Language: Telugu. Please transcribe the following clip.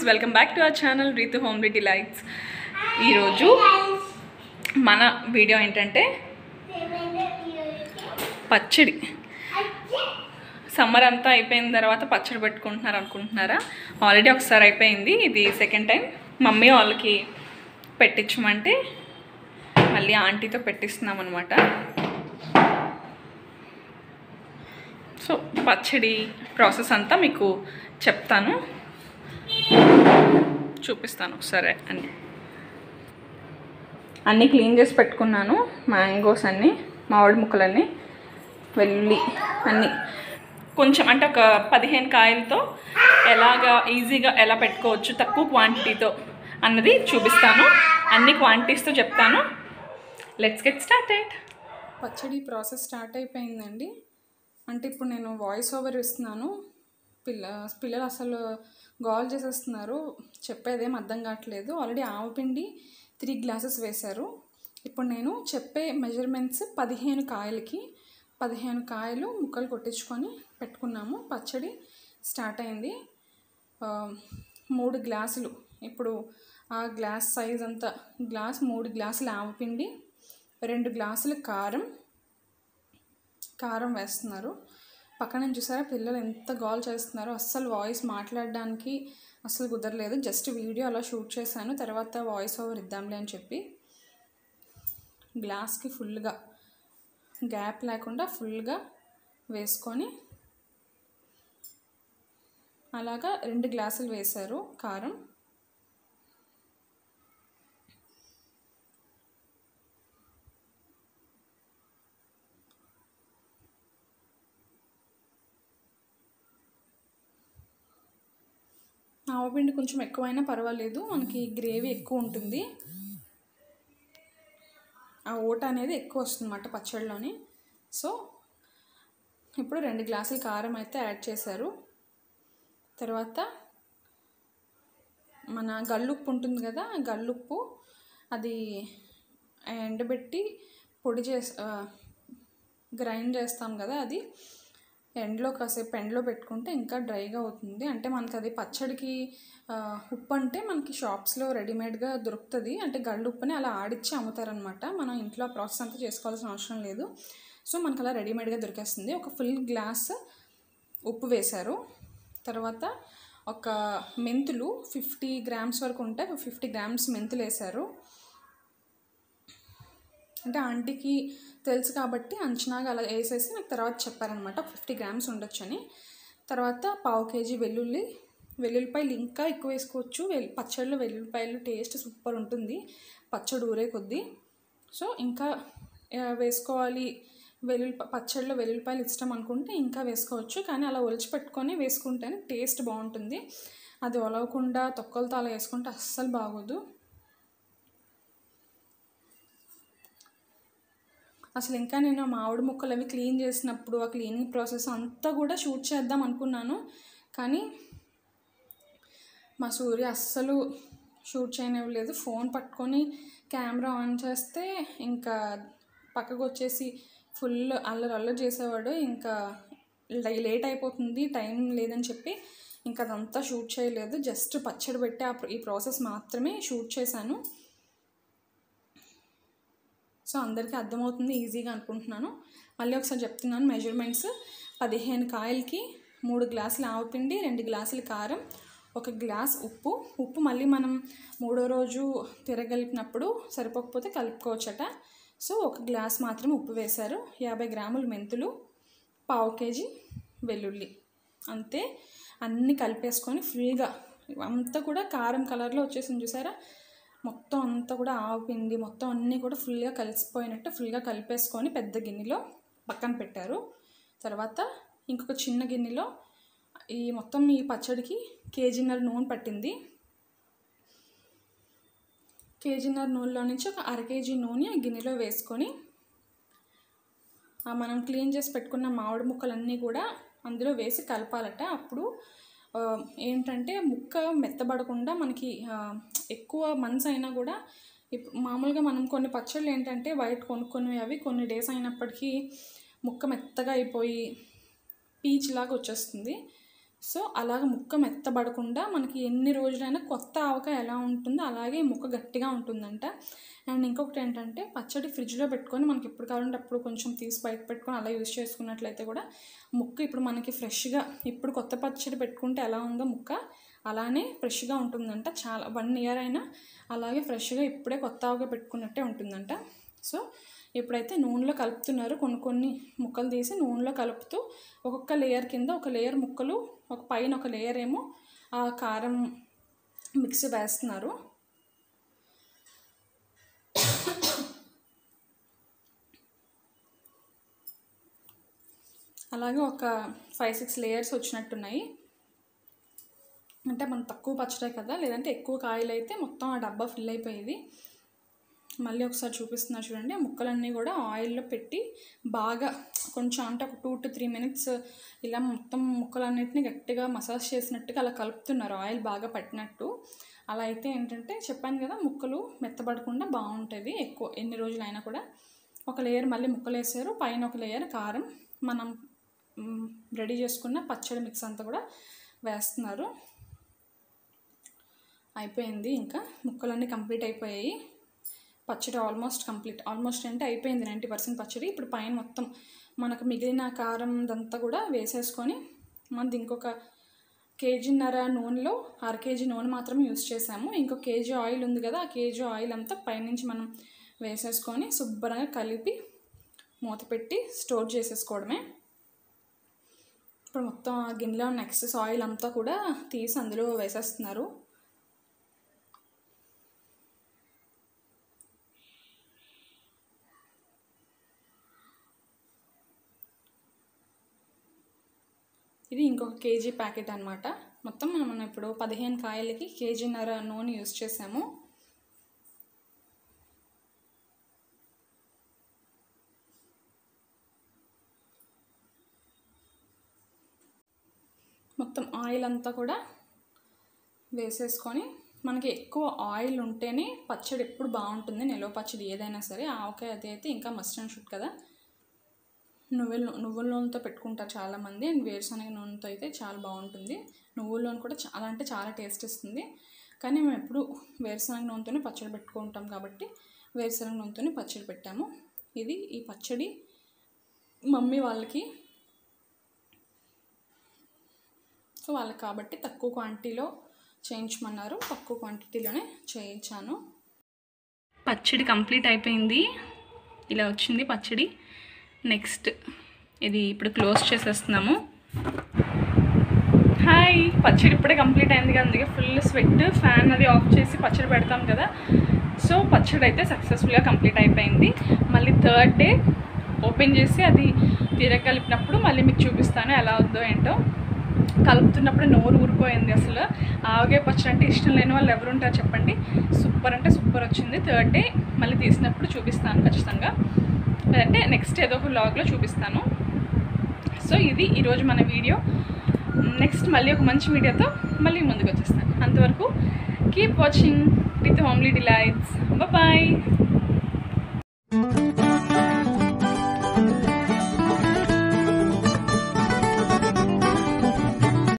welcome back to our channel Ritu homely delights ఈరోజు మన వీడియో ఏంటంటే పచ్చడి సమ్మర్ అంతా అయిపోయిన తర్వాత పచ్చడి పెట్టుకుంటున్నారు అనుకుంటున్నారా ఆల్రెడీ ఒకసారి అయిపోయింది ఇది సెకండ్ టైం మమ్మీ వాళ్ళకి పెట్టించమంటే మళ్ళీ ఆంటీతో పెట్టిస్తున్నాం అనమాట సో పచ్చడి ప్రాసెస్ అంతా మీకు చెప్తాను చూపిస్తాను ఒకసారి అన్ని అన్నీ క్లీన్ చేసి పెట్టుకున్నాను మ్యాంగోస్ అన్నీ మామిడి ముక్కలన్నీ వెల్లుల్లి అన్నీ కొంచెం అంటే ఒక పదిహేను కాయలతో ఎలాగా ఈజీగా ఎలా పెట్టుకోవచ్చు తక్కువ క్వాంటిటీతో అన్నది చూపిస్తాను అన్ని క్వాంటిటీస్తో చెప్తాను లెట్స్ గెట్ స్టార్టెడ్ పచ్చడి ప్రాసెస్ స్టార్ట్ అయిపోయిందండి అంటే ఇప్పుడు నేను వాయిస్ ఓవర్ ఇస్తున్నాను పిల్ల పిల్లలు అసలు గోల్ చేసేస్తున్నారు చెప్పేదేం అర్థం కావట్లేదు ఆల్రెడీ ఆవపిండి త్రీ గ్లాసెస్ వేశారు ఇప్పుడు నేను చెప్పే మెజర్మెంట్స్ పదిహేను కాయలకి పదిహేను కాయలు ముక్కలు కొట్టించుకొని పెట్టుకున్నాము పచ్చడి స్టార్ట్ అయింది ఆ, మూడు గ్లాసులు ఇప్పుడు ఆ గ్లాస్ సైజ్ అంతా గ్లాస్ మూడు గ్లాసులు ఆవపిండి రెండు గ్లాసులు కారం కారం వేస్తున్నారు పక్కన నుంచి చూసారా పిల్లలు ఎంత గోల్ చేస్తున్నారో అస్సలు వాయిస్ మాట్లాడడానికి అస్సలు కుదరలేదు జస్ట్ వీడియో అలా షూట్ చేశాను తర్వాత వాయిస్ ఓవర్ ఇద్దాంలే అని చెప్పి గ్లాస్కి ఫుల్గా గ్యాప్ లేకుండా ఫుల్గా వేసుకొని అలాగా రెండు గ్లాసులు వేశారు కారం ఆవపిండి కొంచెం ఎక్కువైనా పర్వాలేదు మనకి గ్రేవీ ఎక్కువ ఉంటుంది ఆ ఓట అనేది ఎక్కువ వస్తుందన్నమాట పచ్చడిలోని సో ఇప్పుడు రెండు గ్లాసులు కారం అయితే యాడ్ చేశారు తర్వాత మన గల్లుప్పు ఉంటుంది కదా ఆ గల్లుప్పు అది ఎండబెట్టి పొడి చేసి గ్రైండ్ చేస్తాం కదా అది ఎండలో కాసేపు ఎండలో పెట్టుకుంటే ఇంకా డ్రైగా అవుతుంది అంటే మనకి అది పచ్చడికి ఆ, ఉప్పు అంటే మనకి షాప్స్లో రెడీమేడ్గా దొరుకుతుంది అంటే గళ్ళు ఉప్పుని అలా ఆడిచ్చి అమ్ముతారనమాట మనం ఇంట్లో ఆ ప్రాసెస్ అంతా చేసుకోవాల్సిన అవసరం లేదు సో మనకు అలా రెడీమేడ్గా దొరికేస్తుంది ఒక ఫుల్ గ్లాస్ ఉప్పు వేశారు తర్వాత ఒక మెంతులు ఫిఫ్టీ గ్రామ్స్ వరకు ఉంటాయి ఫిఫ్టీ గ్రామ్స్ మెంతులు వేశారు అంటే ఆంటీకి తెలుసు కాబట్టి అంచనాగా అలా వేసేసి నాకు తర్వాత చెప్పారనమాట ఫిఫ్టీ గ్రామ్స్ ఉండొచ్చని తర్వాత పావు కేజీ వెల్లుల్లి వెల్లుల్లిపాయలు ఇంకా ఎక్కువ వేసుకోవచ్చు వెల్ పచ్చడిలో వెల్లుల్లిపాయలు టేస్ట్ సూపర్ ఉంటుంది పచ్చడి ఊరే కొద్దీ సో ఇంకా ఆ, వేసుకోవాలి వెల్లుల్లి పచ్చడిలో వెల్లుల్లిపాయలు ఇష్టం అనుకుంటే ఇంకా వేసుకోవచ్చు కానీ అలా ఒలిచిపెట్టుకొని వేసుకుంటేనే టేస్ట్ బాగుంటుంది అది ఒలవకుండా తొక్కలతో అలా వేసుకుంటే అస్సలు బాగోదు అసలు ఇంకా నేను ఆ మామిడి ముక్కలు అవి క్లీన్ చేసినప్పుడు ఆ క్లీనింగ్ ప్రాసెస్ అంతా కూడా షూట్ చేద్దాం అనుకున్నాను కానీ మా సూర్య అస్సలు షూట్ చేయనివ్వలేదు ఫోన్ పట్టుకొని కెమెరా ఆన్ చేస్తే ఇంకా పక్కకు వచ్చేసి ఫుల్ అల్లరి అల్లరి చేసేవాడు ఇంకా లై- లేట్ అయిపోతుంది టైం లేదని చెప్పి ఇంకా అదంతా షూట్ చేయలేదు జస్ట్ పచ్చడి పెట్టి ఆ ప్ర- ఈ ప్రాసెస్ మాత్రమే షూట్ చేశాను సో అందరికీ అర్థమవుతుంది ఈజీగా అనుకుంటున్నాను మళ్ళీ ఒకసారి చెప్తున్నాను మెజర్మెంట్స్ పదిహేను కాయలకి మూడు గ్లాసులు ఆవపిండి రెండు గ్లాసులు కారం ఒక గ్లాస్ ఉప్పు ఉప్పు మళ్ళీ మనం మూడో రోజు తిరగలిపినప్పుడు సరిపోకపోతే కలుపుకోవచ్చట సో ఒక గ్లాస్ మాత్రం ఉప్పు వేశారు యాభై గ్రాములు మెంతులు పావు కేజీ వెల్లుల్లి అంతే అన్నీ కలిపేసుకొని ఫుల్గా అంతా కూడా కారం కలర్లో వచ్చేసింది చూసారా మొత్తం అంతా కూడా ఆవు పిండి మొత్తం అన్నీ కూడా ఫుల్గా కలిసిపోయినట్టు ఫుల్గా కలిపేసుకొని పెద్ద గిన్నెలో పక్కన పెట్టారు తర్వాత ఇంకొక చిన్న గిన్నెలో ఈ మొత్తం ఈ పచ్చడికి కేజీన్నర నూనె పట్టింది కేజీన్నర నూనెలో నుంచి ఒక అర కేజీ నూనె ఆ గిన్నెలో వేసుకొని ఆ మనం క్లీన్ చేసి పెట్టుకున్న మామిడి ముక్కలన్నీ కూడా అందులో వేసి కలపాలట అప్పుడు ఆ, ఏంటంటే ముక్క మెత్తబడకుండా మనకి ఆ, ఎక్కువ మంత్స్ అయినా కూడా ఇప్- మామూలుగా మనం కొన్ని పచ్చళ్ళు ఏంటంటే బయట కొనుక్కొని అవి కొన్ని డేస్ అయినప్పటికీ ముక్క మెత్తగా అయిపోయి పీచ్ లాగా వచ్చేస్తుంది సో అలాగ ముక్క మెత్తబడకుండా మనకి ఎన్ని రోజులైనా కొత్త ఆవకాయ ఎలా ఉంటుందో అలాగే ముక్క గట్టిగా ఉంటుందంట అండ్ ఇంకొకటి ఏంటంటే పచ్చడి ఫ్రిడ్జ్లో పెట్టుకొని మనకి ఎప్పుడు కావాలంటే అప్పుడు కొంచెం తీసి బయట పెట్టుకొని అలా యూజ్ చేసుకున్నట్లయితే కూడా ముక్క ఇప్పుడు మనకి ఫ్రెష్గా ఇప్పుడు కొత్త పచ్చడి పెట్టుకుంటే ఎలా ఉందో ముక్క అలానే ఫ్రెష్గా ఉంటుందంట చాలా వన్ ఇయర్ అయినా అలాగే ఫ్రెష్గా ఇప్పుడే కొత్త ఆవగా పెట్టుకున్నట్టే ఉంటుందంట సో ఇప్పుడైతే నూనెలో కలుపుతున్నారు కొన్ని కొన్ని ముక్కలు తీసి నూనెలో కలుపుతూ ఒక్కొక్క లేయర్ కింద ఒక లేయర్ ముక్కలు ఒక పైన ఒక లేయర్ ఏమో ఆ కారం మిక్సీ వేస్తున్నారు అలాగే ఒక ఫైవ్ సిక్స్ లేయర్స్ వచ్చినట్టున్నాయి అంటే మనం తక్కువ పచ్చడే కదా లేదంటే ఎక్కువ కాయలు అయితే మొత్తం ఆ డబ్బా ఫిల్ అయిపోయేది మళ్ళీ ఒకసారి చూపిస్తున్నా చూడండి ఆ ముక్కలన్నీ కూడా ఆయిల్లో పెట్టి బాగా కొంచెం అంటే ఒక టూ టు త్రీ మినిట్స్ ఇలా మొత్తం ముక్కలన్నిటిని గట్టిగా మసాజ్ చేసినట్టుగా అలా కలుపుతున్నారు ఆయిల్ బాగా పట్టినట్టు అలా అయితే ఏంటంటే చెప్పాను కదా ముక్కలు మెత్తబడకుండా బాగుంటుంది ఎక్కువ ఎన్ని రోజులైనా కూడా ఒక లేయర్ మళ్ళీ ముక్కలు వేసారు పైన ఒక లేయర్ కారం మనం రెడీ చేసుకున్న పచ్చడి మిక్స్ అంతా కూడా వేస్తున్నారు అయిపోయింది ఇంకా ముక్కలన్నీ కంప్లీట్ అయిపోయాయి పచ్చడి ఆల్మోస్ట్ కంప్లీట్ ఆల్మోస్ట్ అంటే అయిపోయింది నైంటీ పర్సెంట్ పచ్చడి ఇప్పుడు పైన మొత్తం మనకు మిగిలిన కారం దంతా కూడా వేసేసుకొని మనది ఇంకొక కేజీన్నర నూనెలో అర కేజీ నూనె మాత్రమే యూస్ చేసాము ఇంకో కేజీ ఆయిల్ ఉంది కదా ఆ కేజీ ఆయిల్ అంతా పైనుంచి మనం వేసేసుకొని శుభ్రంగా కలిపి మూత పెట్టి స్టోర్ చేసేసుకోవడమే ఇప్పుడు మొత్తం ఆ గిన్నెలో ఉన్న ఎక్సెస్ ఆయిల్ అంతా కూడా తీసి అందులో వేసేస్తున్నారు ఇది ఇంకొక కేజీ ప్యాకెట్ అనమాట మొత్తం మనం ఇప్పుడు పదిహేను కాయలకి కేజీన్నర నూనె యూస్ చేసాము మొత్తం ఆయిల్ అంతా కూడా వేసేసుకొని మనకి ఎక్కువ ఆయిల్ ఉంటేనే పచ్చడి ఎప్పుడు బాగుంటుంది నిల్వ పచ్చడి ఏదైనా సరే ఆవకాయ అది అయితే ఇంకా మస్ట్ అండ్ షుడ్ కదా నువ్వుల నువ్వుల నూనెతో పెట్టుకుంటారు చాలామంది అండ్ వేరుశనగ నూనెతో అయితే చాలా బాగుంటుంది నువ్వుల నూనె కూడా చాలా అంటే చాలా టేస్ట్ ఇస్తుంది కానీ మేము ఎప్పుడు వేరుశనగ నూనెతోనే పచ్చడి పెట్టుకుంటాం కాబట్టి వేరుశనగ నూనెతోనే పచ్చడి పెట్టాము ఇది ఈ పచ్చడి మమ్మీ వాళ్ళకి సో వాళ్ళకి కాబట్టి తక్కువ క్వాంటిటీలో చేయించమన్నారు తక్కువ క్వాంటిటీలోనే చేయించాను పచ్చడి కంప్లీట్ అయిపోయింది ఇలా వచ్చింది పచ్చడి నెక్స్ట్ ఇది ఇప్పుడు క్లోజ్ చేసేస్తున్నాము హాయ్ పచ్చడి ఇప్పుడే కంప్లీట్ అయింది కదా అందుకే ఫుల్ స్వెట్ ఫ్యాన్ అది ఆఫ్ చేసి పచ్చడి పెడతాం కదా సో పచ్చడి అయితే సక్సెస్ఫుల్గా కంప్లీట్ అయిపోయింది మళ్ళీ థర్డ్ డే ఓపెన్ చేసి అది తిరగలిపినప్పుడు మళ్ళీ మీకు చూపిస్తాను ఎలా ఉందో ఏంటో కలుపుతున్నప్పుడు నోరు ఊరిపోయింది అసలు ఆవకాయ పచ్చడి అంటే ఇష్టం లేని వాళ్ళు ఎవరు ఉంటారు చెప్పండి సూపర్ అంటే సూపర్ వచ్చింది థర్డ్ డే మళ్ళీ తీసినప్పుడు చూపిస్తాను ఖచ్చితంగా లేదంటే నెక్స్ట్ ఏదో ఒక వ్లాగ్లో చూపిస్తాను సో ఇది ఈరోజు మన వీడియో నెక్స్ట్ మళ్ళీ ఒక మంచి వీడియోతో మళ్ళీ ముందుకు వచ్చేస్తాను అంతవరకు keep watching with homely delights bye